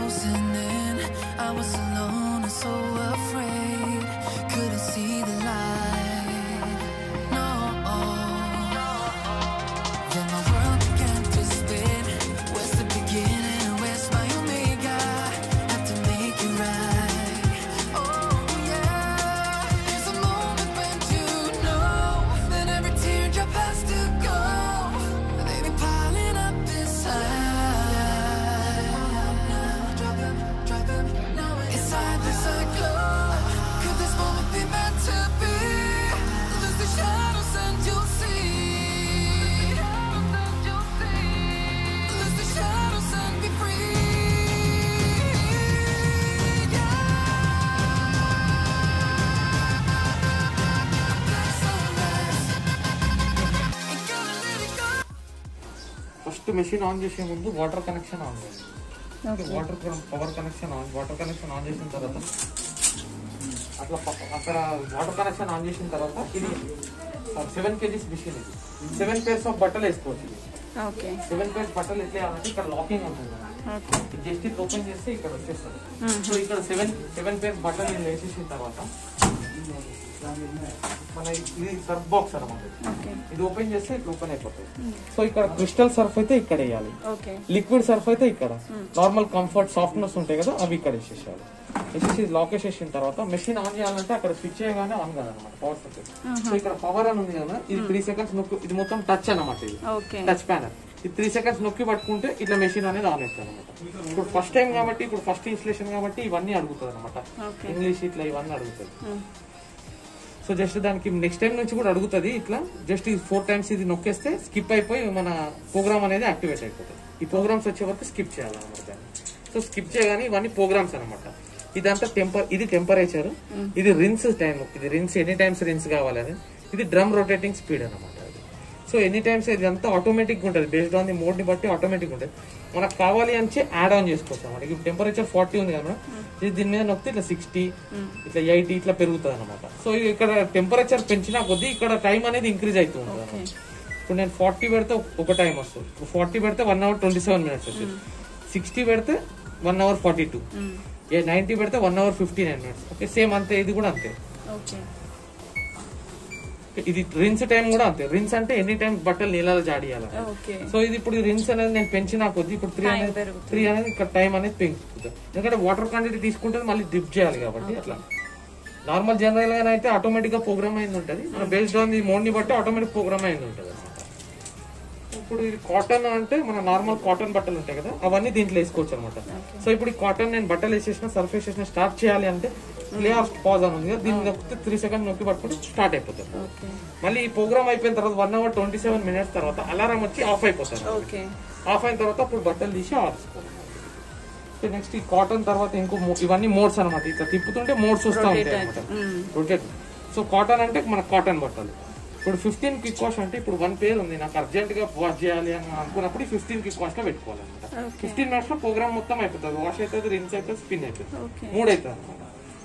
closing in. I was alone and so afraid. Couldn't see the light. No. Then my world began to spin. Where's the beginning and where's my omega? Have to make it right. Oh yeah. There's a moment when you know that every teardrop has to go. They be piling up inside. Drop 'em, drop 'em. Inside this glow. Could this moment be meant to be? Lose the shadows and you'll see. Lose the shadows and be free. Ain't gonna let it go. First machine on చేసే ముందు water connection on చేయాలి water power connection on water connection on చేసిన తర్వాత అట్లా ప- అక్కడ water connection on చేసిన తర్వాత ఇది సెవెన్ కేజీస్ మిషన్ ఇది సెవెన్ పేర్స్ ఆఫ్ బట్టలు వేసుకోవచ్చు ఇది ఓకే సెవెన్ పేర్స్ బట్టలు ఎట్లా వేయాలంటే ఇక్కడ లాకింగ్ ఉంటుంది ఓకే జస్ట్ ఇది ఓపెన్ చేస్తే ఇక్కడ వచ్చేస్తుంది సో ఇక్కడ సెవెన్ సెవెన్ పేర్స్ బట్టలు ఇది వేసేసిన తర్వాత మన ఇది సర్ఫ్ బాక్స్ అనమాట ఓకే ఇది ఓపెన్ చేస్తే ఇట్లా ఓపెన్ అయిపోతుంది సో ఇక్కడ క్రిస్టల్ సర్ఫ్ అయితే ఇక్కడ వేయాలి ఓకే లిక్విడ్ సర్ఫ్ అయితే ఇక్కడ నార్మల్ కంఫర్ట్ సాఫ్ట్నెస్ ఉంటాయి కదా అవి ఇక్కడ వేసేసేయాలి వేసేసి లాక్ వేసేసిన తర్వాత మెషిన్ ఆన్ చేయాలంటే అక్కడ స్విచ్ చేయగానే ఆన్ కాదనమాట పవర్ సప్లై సో ఇక్కడ పవర్ అని ఉంది కదా ఇది త్రీ సెకండ్స్ నొక్కి ఇది మొత్తం టచ్ అనమాట ఇది ఓకే టచ్ ప్యానల్ ఇది త్రీ సెకండ్స్ నొక్కి పట్టుకుంటే ఇట్లా మెషిన్ అనేది ఆన్ అవుతుంది అనమాట ఇప్పుడు ఫస్ట్ టైం కాబట్టి ఇప్పుడు ఫస్ట్ ఇన్స్టలేషన్ కాబట్టి ఇవన్నీ అడుగుతుంది అనమాట ఓకే ఇంగ్లీష్ ఇట్లా ఇవన్నీ అడుగుతుంది సో జస్ట్ దానికి నెక్స్ట్ టైం నుంచి కూడా అడుగుతుంది ఇట్లా జస్ట్ ఈ ఫోర్ టైమ్స్ ఇది నొక్కేస్తే స్కిప్ అయిపోయి మన ప్రోగ్రామ్ అనేది యాక్టివేట్ అయిపోతుంది ఈ ప్రోగ్రామ్స్ వచ్చే వరకు స్కిప్ చేయాలన్నమాట దాన్ని సో స్కిప్ చేయగానే ఇవన్నీ ప్రోగ్రామ్స్ అనమాట ఇదంతా టెంపర్ ఇది టెంపరేచర్ ఇది రిన్స్ టైం ఇది రిన్స్ ఎనీ టైమ్స్ రిన్స్ కావాలని ఇది డ్రమ్ రొటేటింగ్ స్పీడ్ అనమాట సో ఎనీ టైమ్స్ ఇదంతా ఆటోమేటిక్ ఉంటుంది బేస్డ్ ఆన్ ది మోడ్ ని బట్టి ఆటోమేటిక్ ఉంటుంది మనకు కావాలి అని యాడ్ ఆన్ చేసుకోవచ్చు అనమాట ఇప్పుడు టెంపరేచర్ ఫార్టీ ఉంది కదా ఇది దీని మీద నొక్కితే ఇట్లా సిక్స్టీ ఇట్లా ఎయిటీ ఇట్లా పెరుగుతుంది అనమాట సో ఇక్కడ టెంపరేచర్ పెంచినా కొద్దీ ఇక్కడ టైం అనేది ఇంక్రీజ్ అవుతూ ఉంటుంది అన్నమాట. ఇప్పుడు నేను ఫార్టీ పెడితే ఒక టైం వస్తుంది ఇప్పుడు ఫార్టీ పెడితే one hour twenty seven minutes వస్తుంది సిక్స్టీ పెడితే one hour forty two ninety పెడితే one hour fifty nine minutes okay same అంతే ఇది కూడా అంతే ఓకే ఇది రిన్స్ టైం కూడా అంతే రిన్స్ అంటే ఎనీ టైం బట్టలు నీళ్ళలో జాడియాలి ఓకే సో ఇది ఇప్పుడు రిన్స్ అనేది నేను పెంచినా కొద్ది ఇప్పుడు త్రీ Time అనేది పెరుగుతుంది. త్రీ అనేది ఇక్కడ టైం అనేది పెంచుతుంది ఎందుకంటే వాటర్ క్వాంటిటీ తీసుకుంటే మళ్ళీ డిప్ చేయాలి కాబట్టి అట్లా నార్మల్ జనరల్ గా అయితే ఆటోమేటిక్ గా ప్రోగ్రామ్ అయింది ఉంటుంది మన బేస్డ్ ఆన్ ది మోడ్ ని బట్టి ఆటోమేటిక్ ప్రోగ్రామ్ అయింది ఉంటుంది అన్నమాట. ఇప్పుడు ఇది కాటన్ అంటే మన నార్మల్ కాటన్ బట్టలు ఉంటాయి కదా అవన్నీ దీంట్లో వేసుకోవచ్చు అనమాట సో ఇప్పుడు ఈ కాటన్ నేను బట్టలు వేసేసిన సర్ఫ్ వేసేసిన స్టార్ట్ చేయాలి అంటే ప్లే ఆఫ్ పాజ్ అని ఉంది కదా దీన్ని నొక్కితే త్రీ సెకండ్ నొక్కి పట్టుకుంటే స్టార్ట్ అయిపోతుంది ఓకే మళ్ళీ ఈ ప్రోగ్రామ్ అయిపోయిన తర్వాత one hour twenty seven minutes తర్వాత అలారం వచ్చి ఆఫ్ అయిపోతుంది ఓకే ఆఫ్ అయిన తర్వాత అప్పుడు బట్టలు తీసి ఆర్చుకోవాలి సో నెక్స్ట్ ఈ కాటన్ తర్వాత ఇంకో mo- ఇవన్నీ మోడ్స్ అనమాట ఇట్లా తిప్పుతుంటే మోడ్స్ వస్తూ ఉంటాయి అనమాట రొటేట్ సో కాటన్ అంటే మన కాటన్ బట్టలు ఇప్పుడు ఫిఫ్టీన్ కిక్ వాష్ అంటే ఇప్పుడు వన్ పేర్ ఉంది నాకు అర్జెంట్ గా వాష్ చేయాలి అని అనుకున్నప్పుడు ఫిఫ్టీన్ కిక్ వాష్ లో పెట్టుకోవాలన్నమాట ఓకే ఫిఫ్టీన్ మినిట్స్ లో ప్రోగ్రామ్ మొత్తం అయిపోతుంది వాష్ అవుతుంది రిన్స్ అవుతుంది స్పిన్ అవుతుంది ఓకే మూడు అవుతుంది అనమాట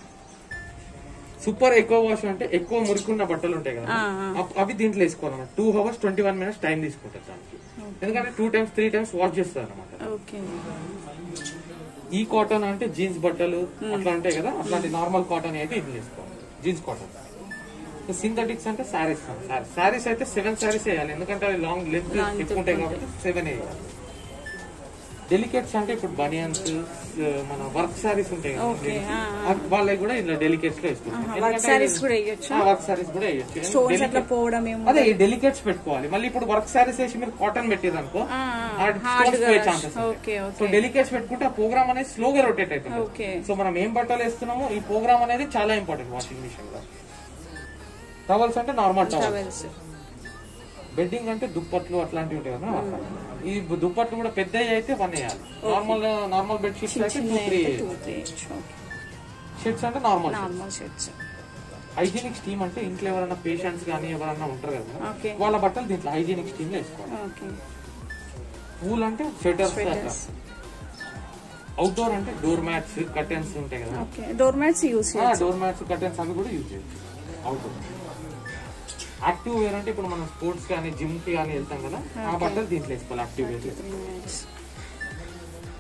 సూపర్ ఎక్కువ వాష్ అంటే ఎక్కువ మురికున్న బట్టలు ఉంటాయి కదా ఆ, ఆ. అప్- అవి దీంట్లో వేసుకోవాలన్నమాట two hours twenty one minutes time తీసుకుంటుంది దానికి ఎందుకంటే two times three times wash చేస్తుంది అనమాట ఓకే ఈ కాటన్ అంటే జీన్స్ బట్టలు అట్లా ఉంటాయి కదా అట్లాంటి నార్మల్ కాటన్ అయితే ఇది తీసుకోవాలి జీన్స్ కాటన్ సింథటిక్స్ అంటే శారీస్ శారీస్ అయితే సెవెన్ శారీస్ వేయాలి ఎందుకంటే అవి లాంగ్ లెంత్ ఎక్కువ ఉంటాయి కాబట్టి సెవెన్ వేయాలి డెలికేట్స్ అంటే ఇప్పుడు బనియన్స్ మన వర్క్ శారీస్ ఉంటాయి కదా ఓకే, ఆ, అవి వాళ్ళకి కూడా ఇలా డెలికేట్స్ లో వేసుకుంటాం వర్క్ సారీస్ కూడా వేయొచ్చు వర్క్ శారీస్ కూడా వేయచ్చు స్టోన్స్ అట్లా పోవడం ఏమో అదే ఈ డెలికేట్స్ పెట్టుకోవాలి మళ్ళీ ఇప్పుడు వర్క్ శారీస్ వేసి మీరు కాటన్ పెట్టారు అనుకో ఆ, స్టోన్స్ పోయే chances okay so okay delicates పెట్టుకుంటే ఆ ప్రోగ్రామ్ అనేది స్లోగా రొటేట్ అవుతుంది ఓకే సో మనం ఏం బట్టలు వేస్తున్నామో ఈ ప్రోగ్రామ్ అనేది చాలా ఇంపార్టెంట్ వాషింగ్ మిషన్ లో టవల్స్ అంటే నార్మల్ టవల్ టవల్స్ బెడ్డింగ్ అంటే దుప్పట్లు అట్లాంటివి ఉంటాయి కదా అట్లా. ఈ దుప్పట్లు కూడా పెద్దవి అయితే వన్ వేయాలి నార్మల్ నార్మల్ బెడ్ షీట్స్ అయితే two three two three okay sheets అంటే normal normal shirts hygienic steam అంటే ఇంట్లో ఎవరైనా పేషెంట్స్ కానీ ఎవరైనా ఉంటారు కదా ఓకే వాళ్ళ బట్టలు దీంట్లో హైజీనిక్ స్టీమ్ లో వేసుకోవాలి ఓకే పూల్ అంటే స్వెటర్స్ Sweaters. అవుట్డోర్ అంటే డోర్ మ్యాట్స్ కర్టెన్స్ ఉంటాయి కదా ఓకే డోర్ మ్యాట్స్ యూస్ చేయొచ్చు డోర్ మ్యాట్స్ కర్టెన్స్ అవి కూడా యూజ్ చేయొచ్చు అవుట్డోర్ యాక్టివ్ వేర్ అంటే ఇప్పుడు మనం స్పోర్ట్స్ కానీ జిమ్ కి కానీ వెళ్తాం కదా ఆ బట్టలు దీంట్లో వేసుకోవాలి యాక్టివ్ వేర్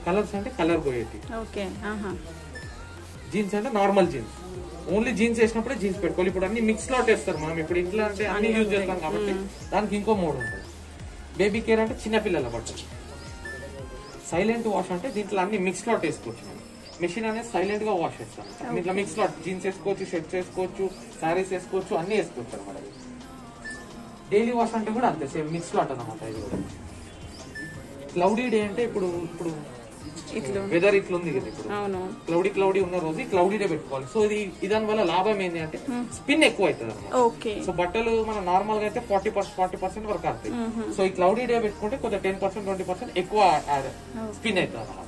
కలర్స్ అంటే కలర్ పోయేటి ఓకే ఆహా జీన్స్ అంటే నార్మల్ జీన్స్ ఓన్లీ జీన్స్ వేసినప్పుడే జీన్స్ పెట్టుకోవాలి ఇప్పుడు అన్ని మిక్స్ లాట్ వేస్తారు మనం ఇప్పుడు ఇంట్లో అంటే అన్ని యూజ్ చేస్తాం కాబట్టి దానికి ఇంకో మోడ్ ఉంటుంది బేబీ కేర్ అంటే చిన్నపిల్లల బట్టలు సైలెంట్ వాష్ అంటే దీంట్లో అన్ని మిక్స్ లాట్ వేసుకోవచ్చు మనం మెషిన్ అనేది సైలెంట్ గా వాష్ చేస్తాం దీంట్లో మిక్స్ లాట్ జీన్స్ వేసుకోవచ్చు షర్ట్స్ వేసుకోవచ్చు శారీస్ వేసుకోవచ్చు అన్ని వేసుకోవచ్చు అనమాట డైలీ వాష్ అంటే కూడా అంతే సేమ్ మిక్స్ లాట్ అనమాట ఇది కూడా క్లౌడీ డే అంటే ఇప్పుడు ఇప్పుడు ఇట్లా వెదర్ ఇట్లా ఉంది కదా ఇప్పుడు అవును క్లౌడీ క్లౌడీ ఉన్న రోజు క్లౌడీ డే పెట్టుకోవాలి సో ఇది ఇదాని వల్ల లాభం ఏంటి అంటే స్పిన్ ఎక్కువ అవుతుంది అనమాట ఓకే సో బట్టలు మన నార్మల్ గా అయితే ఫార్టీ పర్సెంట్ ఫార్టీ పర్సెంట్ వరకు అవుతాయి సో ఈ క్లౌడీ డే పెట్టుకుంటే కొంచెం టెన్ పర్సెంట్ ట్వంటీ పర్సెంట్ ఎక్కువ స్పిన్ అవుతుంది అనమాట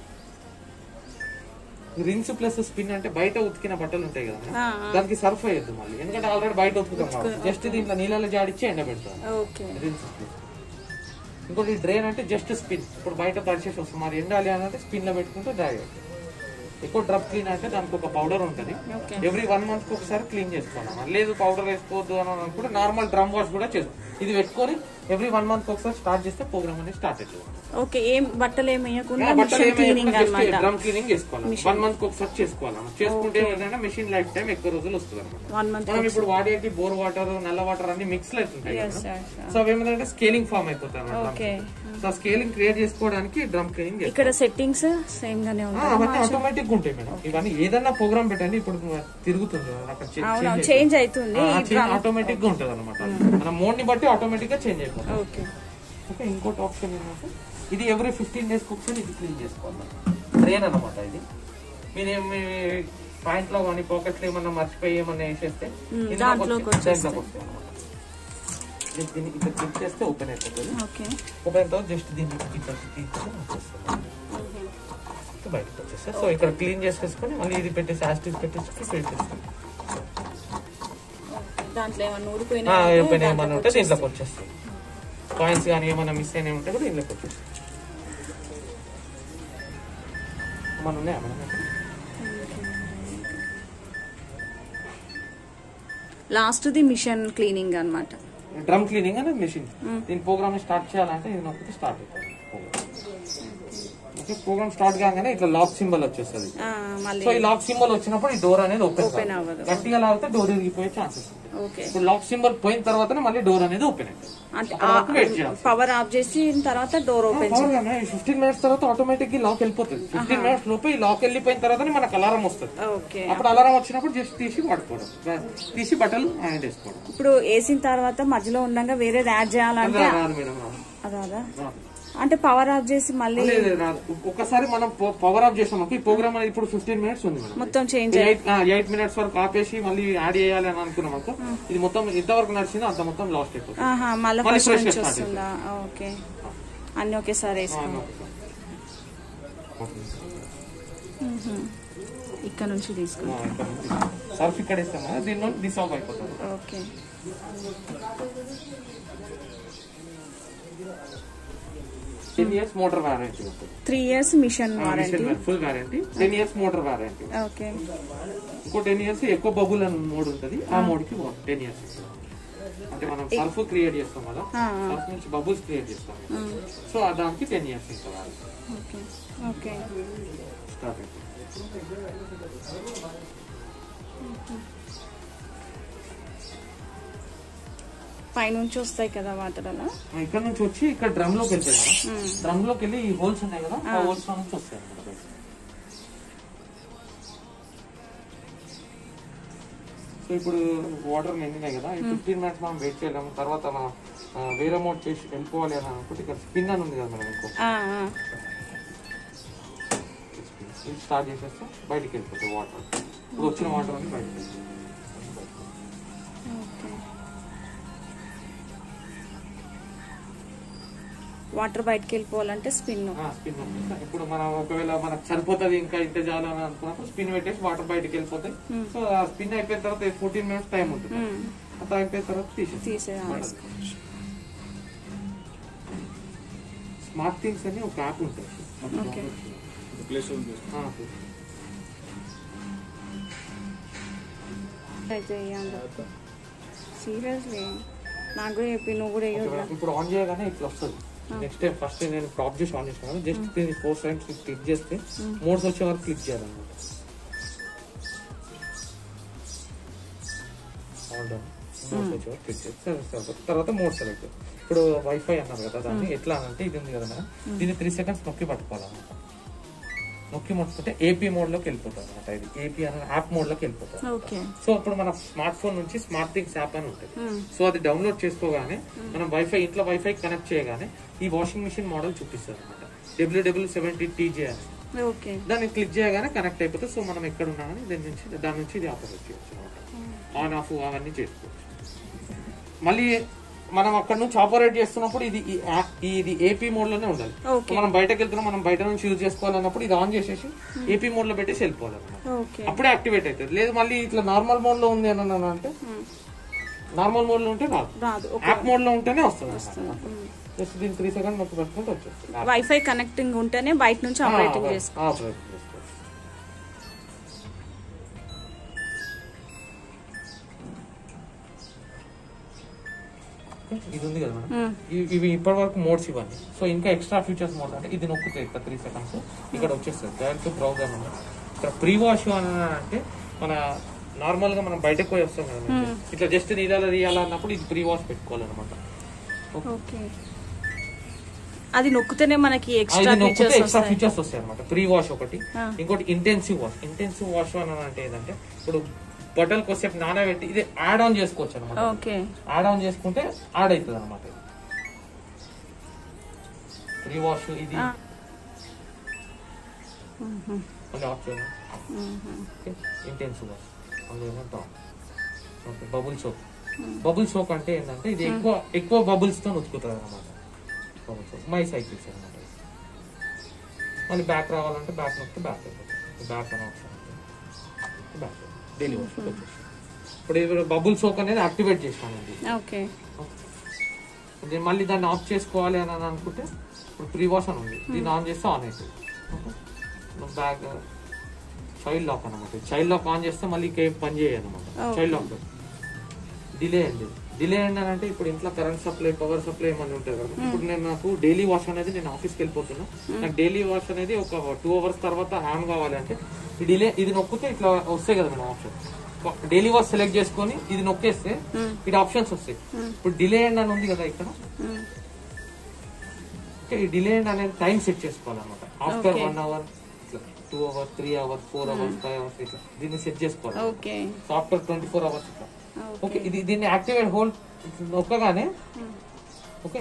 రిన్స్ ప్లస్ స్పిన్ అంటే బయట ఉతికిన బట్టలు ఉంటాయి కదా ఆ, దానికి సర్ఫ్ అయ్యొద్దు మళ్ళీ ఎందుకంటే ఆల్రెడీ బయట ఉతుకుతాం కాబట్టి జస్ట్ దీంట్లో నీళ్ళలో జాడిచ్చి ఎండబెడతాం ఓకే రిన్స్ స్పిన్ ఇంకోటి డ్రైన్ అంటే జస్ట్ స్పిన్ ఇప్పుడు బయట తడిచేసి వస్తుంది మరి ఎండాలి అని అంటే స్పిన్ లో పెట్టుకుంటే డ్రై అవుతుంది ఎక్కువ డ్రప్ క్లీన్ అంటే దానికి ఒక పౌడర్ ఉంటుంది ఓకే ఎవ్రీ వన్ మంత్ కి ఒకసారి క్లీన్ చేసుకోవాలి మరి లేదు పౌడర్ వేసుకోవద్దు అని అనుకుంటే నార్మల్ డ్రమ్ వాష్ కూడా చేసుకో ఇది పెట్టుకొని ఎవ్రీ వన్ మంత్ ఒకసారి స్టార్ట్ చేస్తే ప్రోగ్రామ్ అనేది స్టార్ట్ అవుతుంది ఓకే ఏం బట్టలు ఏం వేయకుండా బట్టలు మిషన్ క్లీనింగ్ అనమాట డ్రమ్ క్లీనింగ్ చేసుకోవాలి వన్ మంత్ కి ఒకసారి చేసుకోవాలి చేసుకుంటే ఏంటంటే మెషిన్ లైఫ్ టైం ఎక్కువ రోజులు వస్తుంది అనమాట వన్ మంత్ మనం ఇప్పుడు వాడేటి బోర్ వాటర్ నల్ల వాటర్ అన్ని మిక్స్ అవుతుంటాయి Yes, కదా yes, yes. సో అవి ఏమంటే స్కేలింగ్ ఫామ్ అయిపోతాయి అన్నమాట ఓకే సో స్కేలింగ్ క్రియేట్ చేసుకోవడానికి డ్రమ్ క్లీనింగ్ ఇక్కడ సెట్టింగ్స్ సేమ్ గానే ఉంటాయి అవన్నీ ఆటోమేటిక్ ఉంటాయి మేడం ఇవన్నీ ఏదన్నా ప్రోగ్రామ్ పెట్టండి ఇప్పుడు తిరుగుతుంది కదా, అక్కడ అవును చేంజ్ అవుతుంది ఆటోమేటిక్ గా ఉంటది అనమాట మన మోడ్ ని బట్టి ఆటోమేటిక్ గా చేంజ్ అయిపోతుంది ఓకే ఓకే ఇంకోటి ఆప్షన్ ఏంటంటే ఇది ఎవ్రీ ఫిఫ్టీన్ డేస్ ఒకసారి ఇది క్లీన్ చేసుకోవాలి ట్రైన్ అనమాట ఇది మీరేమి పాయింట్ లో కానీ పాకెట్ లో ఏమన్నా మర్చిపోయి ఏమన్నా వేసేస్తే ఇందులోకి దాంట్లోకి వచ్చి- దాంట్లోకి వస్తాయి అన్నమాట. దీన్ని- దీన్ని ఇట్లా క్లిక్ చేస్తే ఓపెన్ అయిపోతుంది ఓకే ఓపెన్ అయిన తర్వాత జస్ట్ దీన్ని ఇట్లా తీసి వచ్చేస్తుంది బయటకు వచ్చేస్తే సో ఇక్కడ క్లీన్ చేసేసుకొని మళ్ళీ ఇది పెట్టేసి యాస్టిక్ పెట్టేసి పెట్టేస్తాం దాంట్లో ఏమన్నా ఊడిపోయినా ఓపెన్ ఏమన్నా ఉంటే దీంట్లోకి వచ్చేస్తాయి కాయిన్స్ కానీ ఏమైనా మిస్ అయినా ఉంటే కూడా దీంట్లోకి వచ్చేస్తాయి మన ఉన్నాయా madam last the machine cleaning అన్నమాట డ్రమ్ క్లీనింగ్ అనేది మెషిన్ దీని ప్రోగ్రామ్ స్టార్ట్ చేయాలంటే ఇది నొక్కితే స్టార్ట్ అవుతుంది ఓకే ప్రోగ్రామ్ స్టార్ట్ కాగానే ఇట్లా లాక్ సింబల్ వచ్చేస్తుంది ఆ, మళ్ళీ సో ఈ లాక్ సింబల్ వచ్చినప్పుడు ఈ డోర్ అనేది ఓపెన్ ఓపెన్ అవ్వదు గట్టిగా లాగితే డోర్ ఇరిగిపోయే ఛాన్సెస్ ఉంటాయి ఓకే ఇప్పుడు లాక్ సింబల్ పోయిన తర్వాతనే మళ్ళీ డోర్ అనేది ఓపెన్ అవుతుంది అంటే అక్కడ వరకు wait చేయాలి. పవర్ ఆఫ్ చేసిన తర్వాత డోర్ ఓపెన్ ఫిఫ్టీన్ మినిట్స్ తర్వాత ఆటోమేటిక్ లాక్ వెళ్ళిపోతుంది ఫిఫ్టీన్ మినిట్స్ లోపు ఈ లాక్ వెళ్ళిపోయిన తర్వాతనే మనకు అలారం వస్తుంది ఓకే అప్పుడు అలారం వచ్చినప్పుడు జస్ట్ తీసి పడుకోవడం తీసి బట్టలు హ్యాండ్ వేసుకోవడం ఇప్పుడు వేసిన తర్వాత మధ్యలో ఉండగా వేరేది యాడ్ చేయాలంటే రాదు, రాదు మేడం రాదు. అదా రాదు. అంటే పవర్ ఆఫ్ చేసి మళ్ళీ లేదు, లేదు, రాదు. ఒక్కసారి మనం పవర్ ఆఫ్ చేసాం ఈ ప్రోగ్రామ్ అనేది ఇప్పుడు ఫిఫ్టీన్ మినిట్స్ ఉంది మేడం మొత్తం చేంజ్ ఎయిట్ ఎయిట్ మినిట్స్ వరకు ఆపేసి మళ్ళీ యాడ్ చేయాలి అని అనుకున్నాం అనుకో ఇది మొత్తం ఎంతవరకు నడిచిందో అంత మొత్తం లాస్ట్ అయిపోతుంది ఆహా మళ్ళీ మళ్ళీ ఫస్ట్ fresh నుంచి start వస్తుందా ఓకే అన్ని ఒకేసారి వేసుకో ఇక్కడ నుంచి తీసుకో సర్ఫ్ ఇక్కడ ఇస్తాం కదా దీని నుండి డిసాల్వ్ అయిపోతుంది okay ten years motor warranty ఉంటుంది three years machine warranty full warranty ten years motor warranty okay ఇంకో టెన్ ఇయర్స్ ఎక్కువ బబుల్ అని మోడ్ ఉంటుంది ఆ మోడ్ కి టెన్ ఇయర్స్ అంటే మనం సర్ఫ్ క్రియేట్ చేస్తాం కదా ఆ, సర్ఫ్ నుంచి బబుల్స్ క్రియేట్ చేస్తాం సో ఆ దానికి టెన్ ఇయర్స్ ఇంకా ఓకే ఓకే స్టార్ట్ పైనుంచి వస్తాయి కదా వాటర్ అలా ఇక్కడ నుంచి వచ్చి ఇక్కడ డ్రమ్ లోకి వెళ్తాయి కదా డ్రమ్ లోకి వెళ్ళి ఈ హోల్స్ ఉన్నాయి కదా ఆ హోల్స్ నుంచి వస్తాయి అన్నమాట బయట. సో ఇప్పుడు వాటర్ నిండినాయి కదా ఈ ఫిఫ్టీన్ మినిట్స్ మనం వెయిట్ చేయలేము తర్వాత మనం ఆ, వేరే మోడ్ చేసి వెళ్ళిపోవాలి అని అనుకుంటే ఇక్కడ స్పిన్ అని ఉంది కదా మనం ఇంకో ఆ, ఆ. ఇది స్టార్ట్ చేసేస్తే బయటికి వెళ్ళిపోతాయి వాటర్ ఇప్పుడు వచ్చిన వాటర్ అని బయటకి వెళ్ళిపోతాయి. ఓకే వాటర్ బయటకు వెళ్ళిపోవాలంటే స్పిన్ ఆ, స్పిన్ ఉంది. ఇప్పుడు మనం ఒకవేళ మనకు సరిపోతుంది ఇంకా ఇంత చాలు అని అనుకున్నప్పుడు స్పిన్ పెట్టేసి వాటర్ బయటకి వెళ్ళిపోతాయి సో ఆ స్పిన్ అయిపోయిన తర్వాత ఫోర్టీన్ మినిట్స్ టైం ఉంటుంది అంత అయిపోయిన తర్వాత తీసేసి తీసే స్మార్ట్ థింగ్స్ అని ఒక యాప్ ఉంటుంది ఓకే ఆ, అయితే సీరియస్లీ నాకు కూడా చెప్పి నువ్వు కూడా వేయొద్దా ఇప్పుడు ఆన్ చేయగానే ఇట్లా వస్తుంది నెక్స్ట్ టైం ఫస్ట్ నేను క్రాప్ చేసి ఆన్ చేసిన జస్ట్ దీన్ని ఫోర్ టైమ్స్ క్లిక్ చేస్తే మోడ్స్ వచ్చే వరకు క్లిక్ చేయాలన్నమాట ఆన్ డౌన్ మోడ్స్ వచ్చే వరకు క్లిక్ చేస్తే సరిపోతుంది. తర్వాత మోడ్ సెలెక్ట్ ఇప్పుడు వైఫై అన్నారు కదా దాన్ని ఎట్లా అంటే ఇది ఉంది కదా మేడం దీన్ని త్రీ సెకండ్స్ నొక్కి పట్టుకోవాలన్నమాట నొక్కి ముట్టుకుంటే ఏపీ మోడ్ లోకి వెళ్ళిపోతుంది అనమాట ఇది ఏపీ అనే యాప్ మోడ్ లోకి వెళ్ళిపోతుంది ఓకే సో ఇప్పుడు మన స్మార్ట్ ఫోన్ నుంచి స్మార్ట్ థింగ్స్ యాప్ అని ఉంటుంది సో అది డౌన్లోడ్ చేసుకోగానే మనం వైఫై ఇంట్లో వైఫై కనెక్ట్ చేయగానే ఈ వాషింగ్ మిషన్ మోడల్ చూపిస్తుంది అనమాట డబ్ల్యూడబ్ల్యూ సెవెంటీ టీజే అని ఓకే దాన్ని క్లిక్ చేయగానే కనెక్ట్ అయిపోతే సో మనం ఎక్కడ ఉన్నా కానీ దాని నుంచి దాని నుంచి ఇది ఆపరేట్ చేయొచ్చు అనమాట ఆన్ ఆఫ్ అవన్నీ చేసుకోవచ్చు మళ్ళీ మనం అక్కడ నుంచి ఆపరేట్ చేస్తున్నప్పుడు ఇది ఈ యాప్- ఇది ఏపీ మోడ్ లోనే ఉండాలి ఓకే. సో మనం బయటకు వెళ్తున్నాం మనం బయట నుంచి యూజ్ చేసుకోవాలన్నప్పుడు ఇది ఆన్ చేసేసి ఏపీ మోడ్ లో పెట్టేసి వెళ్ళిపోవాలన్నమాట ఓకే అప్పుడే యాక్టివేట్ అవుతుంది లేదు మళ్ళీ ఇట్లా నార్మల్ మోడ్ లో ఉంది అని అన్నాను అంటే నార్మల్ మోడ్ లో ఉంటే రాదు రాదు ఓకే యాప్ మోడ్ లో ఉంటేనే వస్తుంది జస్ట్ దీని త్రీ సెకండ్ నొక్కి పెట్టుకుంటే వచ్చేస్తుంది వైఫై కనెక్టింగ్ ఉంటేనే బయట నుంచి ఆపరేటింగ్ చేసుకో ఆపరేట్ చేసుకోవచ్చు ఇది ఉంది కదా మేడం ఇవి- ఇవి ఇప్పటి వరకు మోడ్స్ ఇవ్వండి సో ఇంకా ఎక్స్ట్రా ఫీచర్స్ మోడ్స్ అంటే ఇది నొక్కుతాయి ఇక్కడ త్రీ సెకండ్స్ ఇక్కడ వచ్చేస్తుంది డైరెక్ట్ బ్రౌజర్ ఉంది ఇక్కడ ప్రీ వాష్ అని అంటే మన నార్మల్ గా మనం బయటకు పోయి వస్తాం కదా మనకి. ఇట్లా జస్ట్ తీయాలా తీయాలా అన్నప్పుడు ఇది ప్రీ వాష్ పెట్టుకోవాలన్నమాట ఓకే అది నొక్కితేనే మనకి ఆ, ఎక్స్ట్రా ఇది నొక్కితే ఫీచర్స్ ఎక్స్ట్రా వస్తాయి ఫీచర్స్ వస్తాయి అనమాట ప్రీ వాష్ ఒకటి ఆ. ఇంకోటి ఇంటెన్సివ్ వాష్ ఇంటెన్సివ్ వాష్ అని అంటే ఏంటంటే ఇప్పుడు బట్టలు కొద్దిసేపు నానబెట్టి ఇది యాడ్ ఆన్ చేసుకోవచ్చు అనమాట ఓకే యాడ్ ఆన్ చేసుకుంటే యాడ్ అవుతుంది అనమాట ప్రీ వాష్ ఇది ఆ. మళ్ళీ ఆఫ్ చేయాలి ఇంటెన్సివ్ వాష్ అందులో ఏమంటాం okay bubble soap bubble soap అంటే ఏంటంటే ఇది ఎక్కువ ఎక్కువ బబుల్స్ తో ఉతుకుతుంది అనమాట బబుల్ సోప్ మై సైకిల్స్ అనమాట మళ్ళీ బ్యాక్ రావాలంటే బ్యాక్ నొక్కితే బ్యాక్ అయిపోతుంది బ్యాక్ అని ఆప్షన్ బ్యాక్ డైలీ వాష్ వచ్చేసి ఇప్పుడు ఇప్పుడు బబుల్ సోప్ అనేది యాక్టివేట్ చేసాను ఇది ఓకే నేను మళ్ళీ దాన్ని ఆఫ్ చేసుకోవాలి అని అని అనుకుంటే ఇప్పుడు ప్రీ వాష్ అని ఉంది దీన్ని ఆన్ చేస్తే ఆన్ అవుతుంది బ్యాగ్ చైల్డ్ లాక్ అనమాట చైల్డ్ లాక్ ఆన్ చేస్తే మళ్ళీ ఇంకేం పని చేయనమాట Okay. చైల్డ్ లాక్ డిలే అండి డిలే అండి అని అంటే ఇప్పుడు ఇంట్లో కరెంట్ సప్లై పవర్ సప్లై ఏమన్నా ఉంటుంది కదా ఇప్పుడు నేను నాకు డైలీ వాష్ అనేది నేను ఆఫీస్కి వెళ్ళిపోతున్నా నాకు డైలీ వాష్ అనేది ఒక టూ అవర్స్ తర్వాత ఆన్ కావాలి అంటే ఈ డిలే ఇది నొక్కితే ఇట్లా వస్తాయి కదా madam option daily wash select చేసుకొని ఇది నొక్కేస్తే ఇది ఆప్షన్స్ వస్తాయి ఇప్పుడు డిలే అండ్ అని ఉంది కదా ఇక్కడ ఓకే, ఈ డిలే అండ్ అనేది టైం సెట్ చేసుకోవాలన్నమాట ఆఫ్టర్ Okay. వన్ అవర్ ఇట్లా two hours three hours four hours five hours ఇట్లా దీన్ని సెట్ చేసుకోవాలి okay so after twenty four hours ఇట్లా ఓకే ఇది దీన్ని యాక్టివేట్ హోల్డ్ నొక్కగానే ఓకే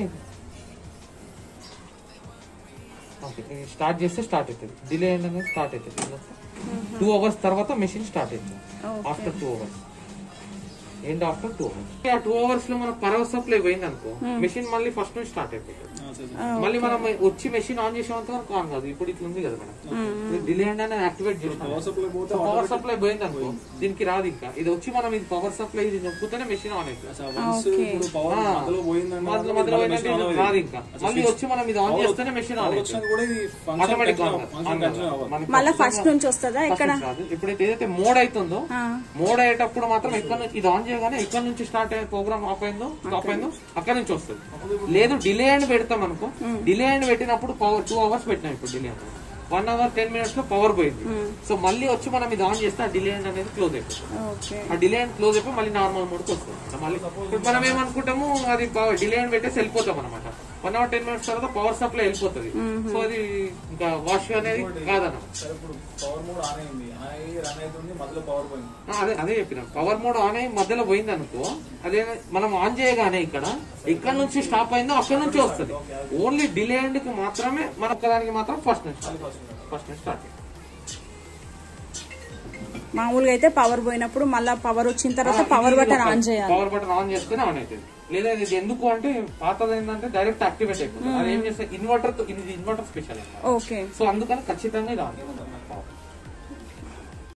ఓకే ఇది స్టార్ట్ చేస్తే స్టార్ట్ అవుతుంది డిలే అనేది స్టార్ట్ అవుతుంది టూ అవర్స్ తర్వాత మెషిన్ స్టార్ట్ అవుతుంది Okay. After two hours end after two hours ఆ టూ అవర్స్ లో మన పవర్ సప్లై పోయింది అనుకో మెషిన్ మళ్ళీ ఫస్ట్ నుంచి స్టార్ట్ అయిపోతుంది మళ్ళీ మనం వచ్చి మెషిన్ ఆన్ చేసేంత వరకు ఆన్ కాదు ఇప్పుడు ఇట్లా ఉంది కదా మేడం డిలే అనేది యాక్టివేట్ చేసాం పవర్ సప్లై పోయింది అనుకో దీనికి రాదు ఇంకా ఇది వచ్చి మనం ఇది పవర్ సప్లై ఇది నొక్కుతూనే మెషిన్ ఆన్ అవుతుంది ఓకే మధ్యలో మధ్యలో పోయిందంటే ఇది రాదు ఇంకా మళ్ళీ వచ్చి మనం ఇది ఆన్ చేస్తేనే మెషిన్ ఆన్ అవుతుంది ఆటోమేటిక్ మళ్ళీ ఫస్ట్ నుంచి వస్తుందా ఇక్కడ రాదు ఇప్పుడైతే ఏదైతే మోడ్ అవుతుందో ఆ, మోడ్ అయ్యేటప్పుడు మాత్రం ఇక్కడ నుంచి ఇది ఆన్ చేయగానే ఇక్కడ నుంచి స్టార్ట్ అయ్యే ప్రోగ్రామ్ ఆఫ్ అయిందో స్టాప్ అయిందో అక్కడ నుంచి వస్తుంది లేదు డిలే అని పెడతాం అనుకో డిలే అని పెట్టినప్పుడు పవర్ టూ అవర్స్ పెట్టినాం ఇప్పుడు డిలే అని వన్ అవర్ టెన్ మినిట్స్ లో పవర్ పోయింది సో మళ్ళీ వచ్చి మనం ఇది ఆన్ చేస్తే ఆ డిలే అనేది క్లోజ్ అయిపోతుంది ఓకే ఆ డిలే అండ్ క్లోజ్ అయిపోయి మళ్ళీ నార్మల్ మోడ్కి వస్తుంది మళ్ళీ ఇప్పుడు మనం ఏమనుకుంటాము అది డిలే అని పెట్టేసి వెళ్ళిపోతాం అనమాట వన్ అవర్ టెన్ మినిట్స్ తర్వాత పవర్ సప్లై వెళ్ళిపోతుంది సో అది ఇంకా వాష్ అనేది కాదన్నమాట సరే ఇప్పుడు పవర్ మోడ్ ఆన్ అయింది ఆన్ అయ్యి రన్ అవుతుంది మధ్యలో పవర్ పోయింది ఆ, అదే అదే చెప్పిన పవర్ మోడ్ ఆన్ అయ్యి మధ్యలో పోయింది అనుకో అదే మనం ఆన్ చేయగానే ఇక్కడ ఇక్కడ నుంచి స్టాప్ అయిందో అక్కడ నుంచి వస్తుంది ఓన్లీ డిలే అండ్ కి మాత్రమే మన ఒక్కదానికి మాత్రం ఫస్ట్ నుంచి ఫస్ట్ నుంచి స్టార్ట్ మామూలుగా అయితే పవర్ పోయినప్పుడు మళ్ళీ పవర్ వచ్చిన తర్వాత పవర్ బటన్ ఆన్ చేయాలి పవర్ బటన్ ఆన్ చేస్తేనే ఆన్ అవుతుంది లేదా ఇది ఎందుకు అంటే పాతది ఏంటంటే డైరెక్ట్ యాక్టివేట్ అయిపోతుంది అది ఏం చేస్తే ఇన్వర్టర్ ఇది ఇన్వర్టర్ స్పెషల్ అన్నమాట ఓకే సో అందుకని ఖచ్చితంగా ఇది ఆన్